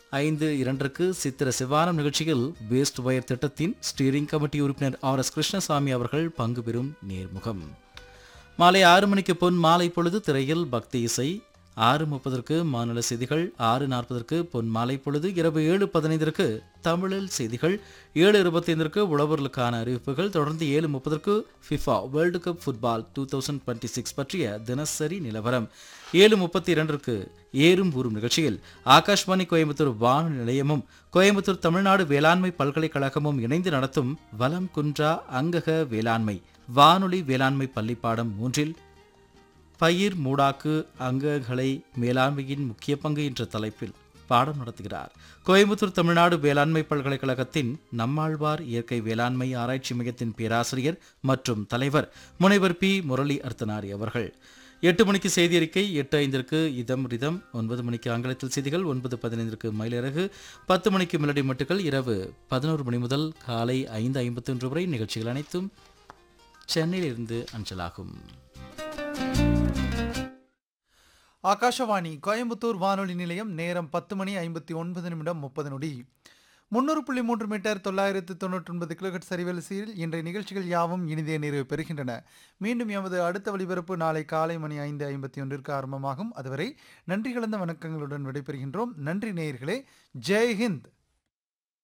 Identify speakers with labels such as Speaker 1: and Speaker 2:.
Speaker 1: ஐந்து இரண்டிற்கு சித்திர சிவானம் நிகழ்ச்சியில் வேஸ்ட் வயர் திட்டத்தின் ஸ்டீரிங் கமிட்டி உறுப்பினர் ஆர் எஸ் கிருஷ்ணசாமி அவர்கள் பங்கு பெறும் நேர்முகம் மாலை ஆறு மணிக்கு பொன் மாலை பொழுது திரையில் பக்தி இசை ஆறு முப்பதற்கு மாநில செய்திகள் ஆறு நாற்பதற்கு பொன் மாலை பொழுது இரவு ஏழு பதினைந்திற்கு தமிழில் செய்திகள் ஏழு இருபத்தைந்திற்கு உழவர்களுக்கான அறிவிப்புகள் தொடர்ந்து ஏழு முப்பதற்கு FIFA world cup football two thousand twenty six பற்றிய தினசரி நிலவரம் ஏழு முப்பத்தி இரண்டிற்கு ஏறும் ஊறும் நிகழ்ச்சியில் ஆகாஷ்வாணி கோயம்புத்தூர் வானொலி நிலையமும் கோயம்புத்தூர் தமிழ்நாடு வேளாண்மை பல்கலைக்கழகமும் இணைந்து நடத்தும் வலம் குன்றா அங்கக வேளாண்மை வானொலி வேளாண்மை பள்ளிப்பாடம் மூன்றில் பயிர் மூடாக்கு அங்கங்களை மேலாண்மையின் முக்கிய பங்கு என்ற தலைப்பில் பாடம் நடத்துகிறார் கோயம்புத்தூர் தமிழ்நாடு வேளாண்மை பல்கலைக்கழகத்தின் நம்மாழ்வார் இயற்கை வேளாண்மை ஆராய்ச்சி மையத்தின் பேராசிரியர் மற்றும் தலைவர் முனைவர் பி முரளி அர்த்தனாரி அவர்கள் எட்டு மணிக்கு செய்தி அறிக்கை எட்டு ஐந்திற்கு இதம் ரிதம் ஒன்பது மணிக்கு ஆங்கிலத்தில் செய்திகள் ஒன்பது பதினைந்திற்கு மயிலிறகு பத்து மணிக்கு மிலடி மட்டுக்கள் இரவு பதினோரு மணி முதல் காலை ஐந்து ஐம்பத்தி ஒன்று வரை நிகழ்ச்சிகள் அனைத்தும் சென்னையிலிருந்து அஞ்சலாகும்
Speaker 2: ஆகாஷவாணி கோயம்புத்தூர் வானொலி நிலையம் நேரம் பத்து மணி ஐம்பத்தி ஒன்பது நிமிடம் முப்பது நொடி முன்னூறு புள்ளி மூன்று மீட்டர் தொள்ளாயிரத்து தொண்ணூற்றி ஒன்பது கிலோஹெட் சரிவரிசையில் இன்றைய நிகழ்ச்சிகள் யாவும் இனிதே நிறைவு பெறுகின்றன மீண்டும் எமது அடுத்த ஒலிபரப்பு நாளை காலை மணி ஐந்து ஐம்பத்தி ஒன்றிற்கு ஆரம்பமாகும் அதுவரை நன்றி கலந்த வணக்கங்களுடன் விடைபெறுகின்றோம் நன்றி நேயர்களே ஜெய் ஹிந்த்